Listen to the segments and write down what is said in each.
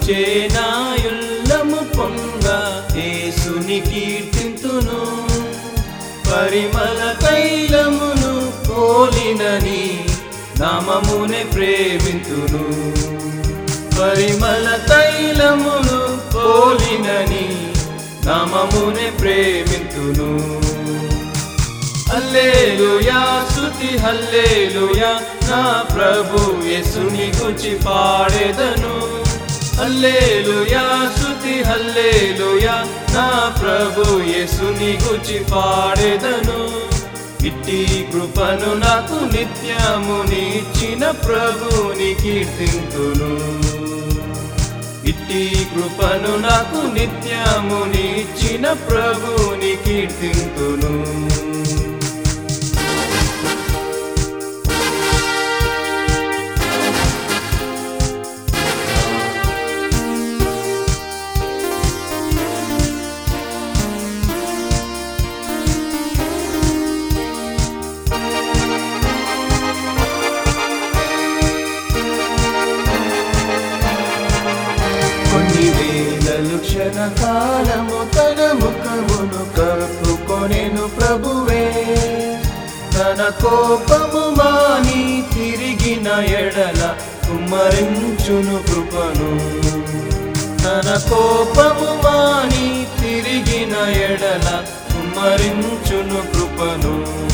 వచ్చే నాయుల్లము పొంగ యేసుని కీర్తింతును పరిమళ తైలమును పోలినని నామమునే ప్రేమింతును పరిమళ తైలమును పోలినని నామమునే ప్రేమింతును హల్లేలుయా స్తుతి హల్లేలుయా నా ప్రభు యేసుని గుచి పాడెదను హల్లేలుయా స్తుతి హల్లేలుయా నా ప్రభు యేసుని గుచి పాడెదను ఇట్టి కృపను నాకు నిత్యము నీచిన ప్రభుని కీర్తింతును ఇట్టి కృపను నాకు నిత్యము నీచిన ప్రభుని కీర్తింతును కొన్ని వేలలు క్షణకాలము తన ముఖమును కప్పుకొనెను ప్రభువే తన కోపము మాని తిరిగిన ఎడల కుమ్మరించును కృపను తన కోపము మాని తిరిగిన ఎడల కుమ్మరించును కృపను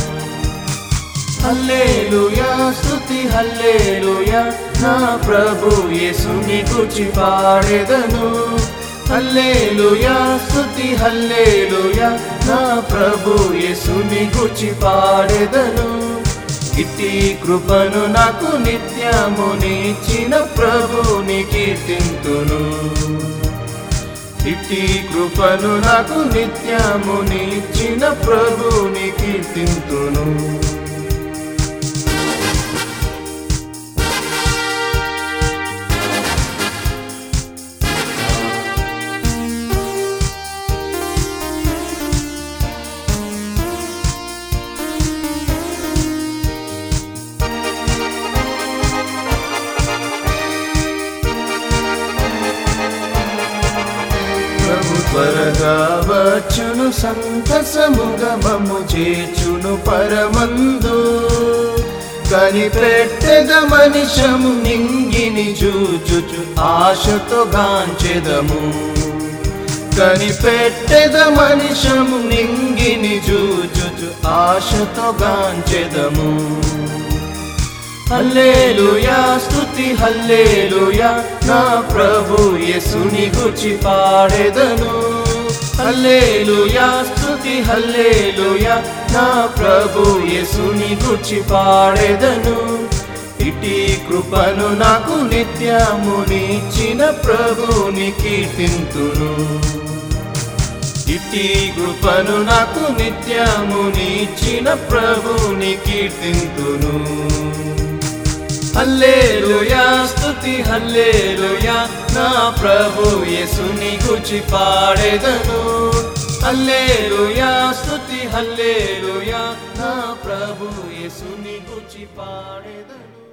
హల్లేలుయా స్తుతి హల్లేలుయా నా ప్రభు యేసుని గుచి పాడెదను హల్లేలుయా స్తుతి హల్లేలుయా నా ప్రభు యేసుని గుచి పాడెదను ఇట్టి కృపను నాకు నిత్యము నీచిన ప్రభుని కీర్తింతును ఇట్టి కృపను నాకు నిత్యము నీచిన ప్రభుని కీర్తింతును ప్రభు త్వరగా వచ్చును సంతసముగమము చేర్చును పరమందు కనిపెట్టెద మనిషము నింగిని చూచుచు ఆశతో గాంచెదము కనిపెట్టెద మనిషము నింగిని చూచుచు ఆశతో గాంచెదము హల్లేలుయా స్తుతి హల్లేలుయా నా ప్రభు యేసుని గుచి పాడెదను హల్లేలుయా స్తుతి హల్లేలుయా నా ప్రభు యేసుని గుచి పాడెదను ఇటీ కృపను నాకు నిత్యము నీచిన ప్రభుని కీర్తింతును ఇట్టి కృపను నాకు నిత్యము నీచిన ప్రభుని కీర్తింతును హల్లేలుయా స్తుతి హల్లేలుయా నా ప్రభు యేసుని గుచి పాడెదను హల్లేలుయా స్తుతి హల్లేలుయా నా ప్రభు యేసుని గుచి పాడెదను